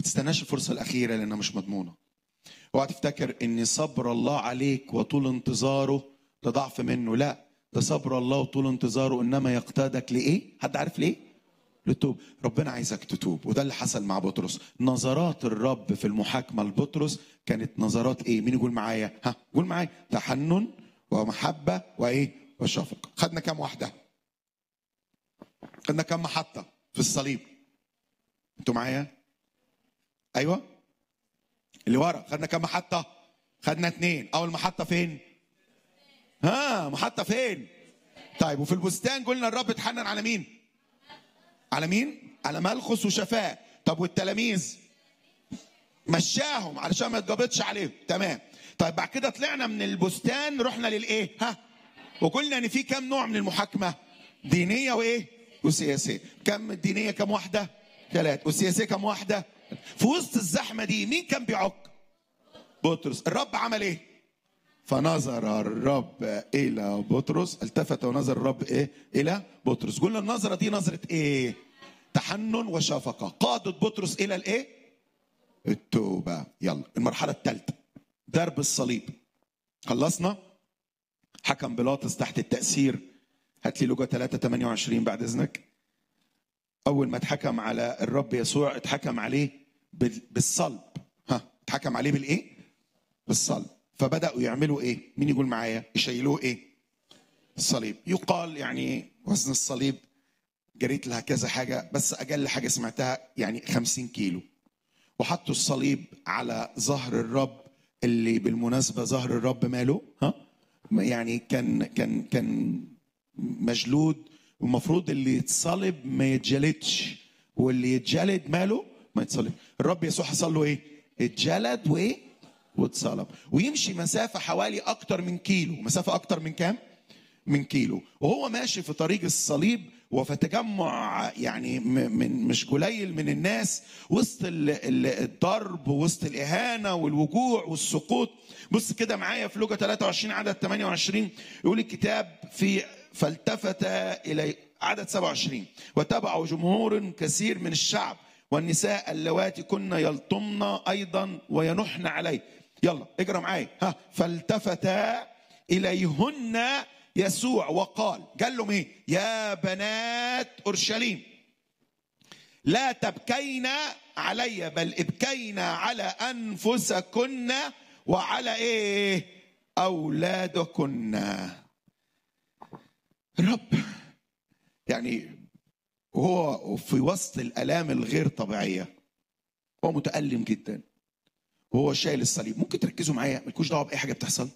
تستناش الفرصه الاخيره لانها مش مضمونه اوعى تفتكر ان صبر الله عليك وطول انتظاره ده ضعف منه لا ده صبر الله وطول انتظاره انما يقتادك لايه حد عارف ليه للتوب ربنا عايزك تتوب وده اللي حصل مع بطرس نظرات الرب في المحاكمه لبطرس كانت نظرات ايه مين يقول معايا ها قول معايا تحنن ومحبه وايه وشفقه خدنا كام واحده خدنا كام محطه في الصليب انتوا معايا ايوه اللي ورا خدنا كام محطه خدنا اتنين اول محطه فين ها محطه فين طيب وفي البستان قلنا الرب اتحنن على مين على مين على ملخص وشفاه طب والتلاميذ مشاهم علشان ما يتجبطش عليهم تمام طيب بعد كده طلعنا من البستان رحنا للايه ها وقلنا ان في كام نوع من المحاكمه دينيه وايه وسياسيه كم الدينيه كم واحده ثلاث والسياسيه كم واحده في وسط الزحمه دي مين كان بيعك بطرس الرب عمل ايه فنظر الرب الى بطرس التفت ونظر الرب ايه الى بطرس قلنا النظره دي نظره ايه تحنن وشفقه قادت بطرس الى الايه التوبه يلا المرحله الثالثه درب الصليب خلصنا حكم بيلاطس تحت التاثير هات لي لوجا 3 28 بعد اذنك اول ما اتحكم على الرب يسوع اتحكم عليه بال- بالصلب ها اتحكم عليه بالايه بالصلب فبداوا يعملوا ايه مين يقول معايا يشيلوه ايه الصليب يقال يعني وزن الصليب جريت لها كذا حاجه بس اجل حاجه سمعتها يعني 50 كيلو وحطوا الصليب على ظهر الرب اللي بالمناسبه ظهر الرب ماله ها يعني كان كان كان مجلود والمفروض اللي يتصلب ما يتجلدش واللي يتجلد ماله ما يتصلب الرب يسوع حصل له ايه اتجلد وايه واتصلب ويمشي مسافه حوالي اكتر من كيلو مسافه اكتر من كام من كيلو وهو ماشي في طريق الصليب وفي تجمع يعني م- من مش قليل من الناس وسط ال- ال- الضرب وسط الاهانه والوجوع والسقوط بص كده معايا في لوجا 23 عدد 28 يقول الكتاب في فالتفت الى عدد 27 وتبعوا جمهور كثير من الشعب والنساء اللواتي كن يلطمن ايضا وينحن عليه يلا اقرا معايا ها فالتفت اليهن يسوع وقال قال لهم ايه يا بنات اورشليم لا تبكين علي بل ابكين على انفسكن وعلى ايه اولادكن الرب يعني وهو في وسط الالام الغير طبيعيه هو متالم جدا وهو شايل الصليب ممكن تركزوا معايا مالكوش دعوه باي حاجه بتحصل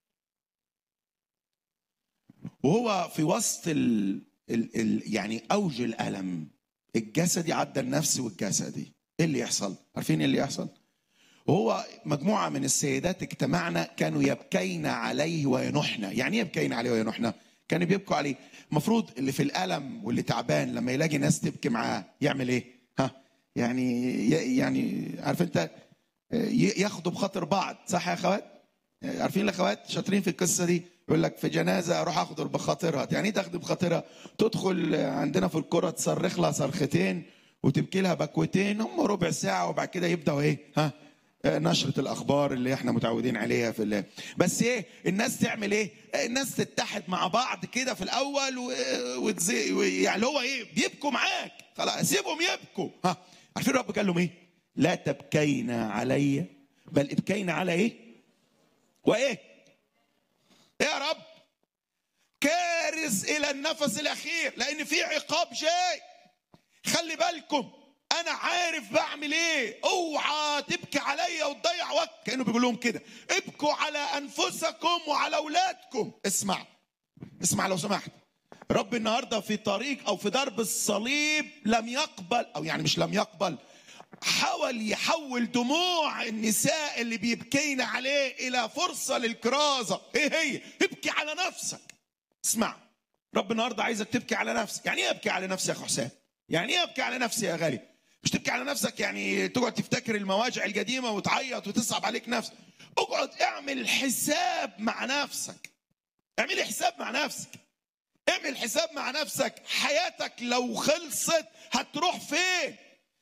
وهو في وسط ال... ال... ال... يعني اوج الالم الجسدي عدى النفسي والجسدي ايه اللي يحصل عارفين ايه اللي يحصل وهو مجموعة من السيدات اجتمعنا كانوا يبكين عليه وينحن يعني ايه يبكين عليه وينحن كانوا بيبكوا عليه المفروض اللي في الألم واللي تعبان لما يلاقي ناس تبكي معاه يعمل ايه ها يعني يعني عارف انت ي- ياخدوا بخاطر بعض صح يا اخوات عارفين الاخوات شاطرين في القصه دي يقول لك في جنازه اروح اخد بخاطرها يعني ايه تاخد بخاطرها تدخل عندنا في الكره تصرخ لها صرختين وتبكي لها بكوتين هم ربع ساعه وبعد كده يبداوا ايه ها نشرة الأخبار اللي احنا متعودين عليها في الله بس ايه الناس تعمل ايه الناس تتحد مع بعض كده في الأول و... وتزي... و... يعني اللي هو ايه بيبكوا معاك خلاص سيبهم يبكوا ها عارفين الرب قال لهم ايه لا تبكين علي بل ابكين على ايه وايه إيه يا رب كارث الى النفس الاخير لان في عقاب جاي خلي بالكم انا عارف بعمل ايه اوعى تبكي عليا وتضيع وقت كانه بيقول لهم كده ابكوا على انفسكم وعلى اولادكم اسمع اسمع لو سمحت رب النهارده في طريق او في درب الصليب لم يقبل او يعني مش لم يقبل حاول يحول دموع النساء اللي بيبكين عليه الى فرصه للكرازه ايه هي ابكي على نفسك اسمع رب النهارده عايزك تبكي على نفسك يعني ايه ابكي على نفسي يا اخو حسام يعني ايه ابكي على نفسي يا غالي مش تبكي على نفسك يعني تقعد تفتكر المواجع القديمه وتعيط وتصعب عليك نفسك اقعد اعمل حساب مع نفسك اعملي حساب مع نفسك اعمل حساب مع نفسك حياتك لو خلصت هتروح فين رب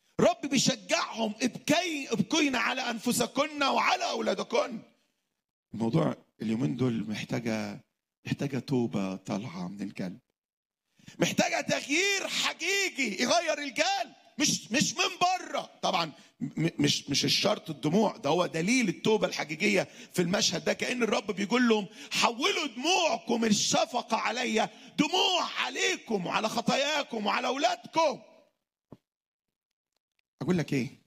بيشجعهم ابكي ابكينا على انفسكن وعلى اولادكن الموضوع اليومين دول محتاجه محتاجه توبه طالعه من القلب محتاجه تغيير حقيقي يغير القلب مش مش من بره طبعا م- مش مش الشرط الدموع ده هو دليل التوبه الحقيقيه في المشهد ده كان الرب بيقول لهم حولوا دموعكم الشفقه عليا دموع عليكم وعلى خطاياكم وعلى اولادكم اقول لك ايه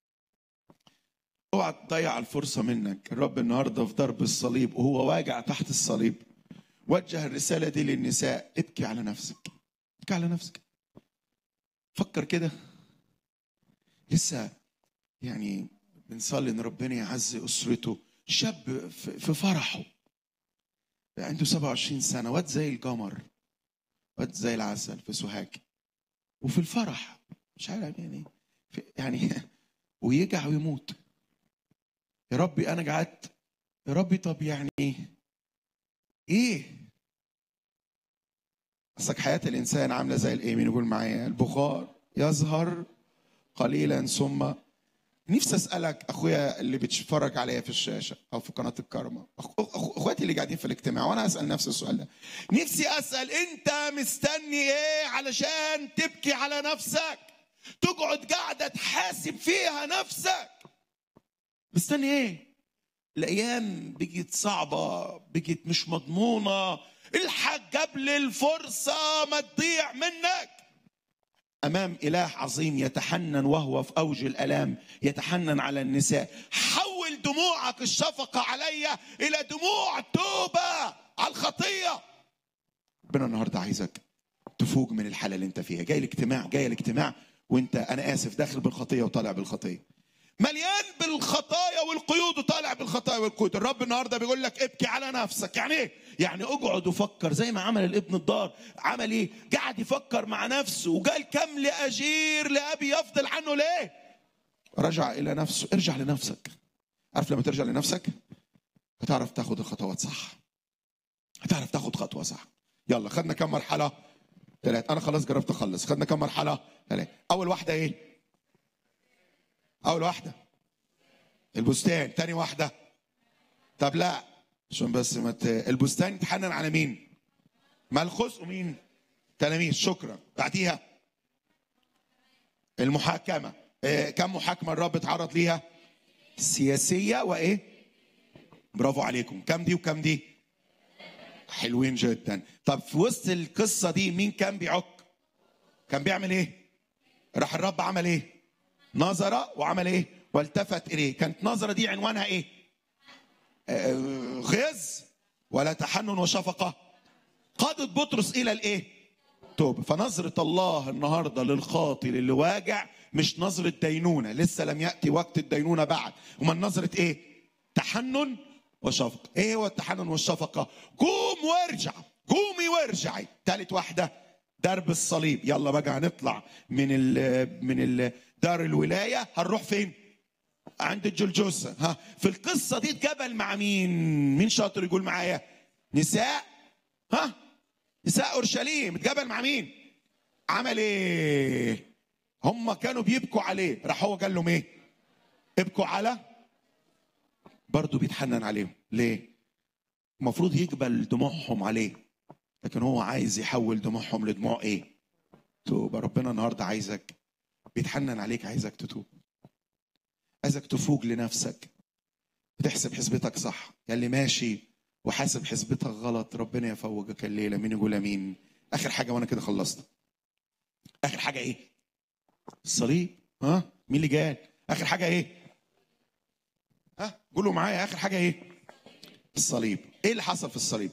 اوعى تضيع الفرصه منك الرب النهارده في ضرب الصليب وهو واجع تحت الصليب وجه الرساله دي للنساء ابكي على نفسك ابكي على نفسك فكر كده لسه يعني بنصلي ان ربنا يعزي اسرته شاب في في فرحه عنده 27 سنه واد زي القمر واد زي العسل في سوهاج وفي الفرح مش عارف يعني في يعني ويجع ويموت يا ربي انا قعدت يا ربي طب يعني ايه ايه اصلك حياه الانسان عامله زي الايه مين يقول معايا البخار يظهر قليلا ثم نفسي اسالك اخويا اللي بتتفرج عليا في الشاشه او في قناه الكرمه أخ- أخ- اخواتي اللي قاعدين في الاجتماع وانا اسال نفس السؤال ده نفسي اسال انت مستني ايه علشان تبكي على نفسك تقعد قاعده تحاسب فيها نفسك مستني ايه الايام بقت صعبه بقت مش مضمونه الحق قبل الفرصه ما تضيع منك امام اله عظيم يتحنن وهو في اوج الالام يتحنن على النساء حول دموعك الشفقه علي الى دموع توبه على الخطيه ربنا النهارده عايزك تفوق من الحاله اللي انت فيها جاي الاجتماع جاي الاجتماع وانت انا اسف داخل بالخطيه وطالع بالخطيه مليان بالخطايا والقيود وطالع بالخطايا والقيود الرب النهارده بيقول لك ابكي على نفسك يعني ايه يعني اقعد وفكر زي ما عمل الابن الضار عمل ايه قعد يفكر مع نفسه وقال كم لاجير لابي يفضل عنه ليه رجع الى نفسه ارجع لنفسك عارف لما ترجع لنفسك هتعرف تاخد الخطوات صح هتعرف تاخد خطوه صح يلا خدنا كم مرحله ثلاث انا خلاص جربت اخلص خدنا كم مرحله ثلاث اول واحده ايه اول واحده البستان تاني واحده طب لا عشان بس ما ت... البستان يتحنن على مين ملخص ومين تلاميذ شكرا بعديها المحاكمه إيه كم محاكمه الرب اتعرض ليها سياسيه وايه برافو عليكم كم دي وكم دي حلوين جدا طب في وسط القصه دي مين كان بيعك كان بيعمل ايه راح الرب عمل ايه نظر وعمل ايه والتفت اليه كانت نظره دي عنوانها ايه آه، غيظ ولا تحنن وشفقه قادت بطرس الى الايه توبه فنظره الله النهارده للخاطي اللي واجع مش نظره دينونه لسه لم ياتي وقت الدينونه بعد امال نظره ايه تحنن وشفقه ايه هو التحنن والشفقه قوم وارجع قومي وارجعي ثالث واحده درب الصليب يلا بقى هنطلع من ال من ال دار الولايه هنروح فين عند الجلجوسة ها في القصة دي اتجبل مع مين مين شاطر يقول معايا نساء ها نساء اورشليم اتجبل مع مين عمل ايه هم كانوا بيبكوا عليه راح هو قال لهم ايه ابكوا على برضه بيتحنن عليهم ليه المفروض يقبل دموعهم عليه لكن هو عايز يحول دموعهم لدموع ايه توبة ربنا النهارده عايزك بيتحنن عليك عايزك تتوب عايزك تفوق لنفسك بتحسب حسبتك صح يا اللي ماشي وحاسب حسبتك غلط ربنا يفوقك الليله مين يقول امين اخر حاجه وانا كده خلصت اخر حاجه ايه الصليب ها مين اللي جاي اخر حاجه ايه ها قولوا معايا اخر حاجه ايه الصليب ايه اللي حصل في الصليب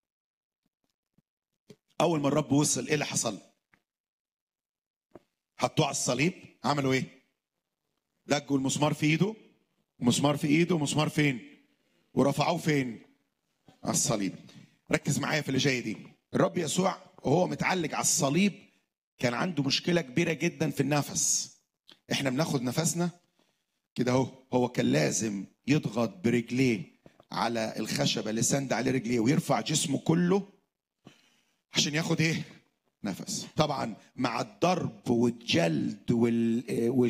اول ما الرب وصل ايه اللي حصل حطوه على الصليب عملوا ايه دجوا المسمار في ايده ومسمار في ايده ومسمار فين ورفعوه فين على الصليب ركز معايا في اللي جاي دي الرب يسوع وهو متعلق على الصليب كان عنده مشكلة كبيرة جدا في النفس احنا بناخد نفسنا كده اهو هو كان لازم يضغط برجليه على الخشبة اللي سند عليه رجليه ويرفع جسمه كله عشان ياخد ايه نفس طبعا مع الضرب والجلد وال...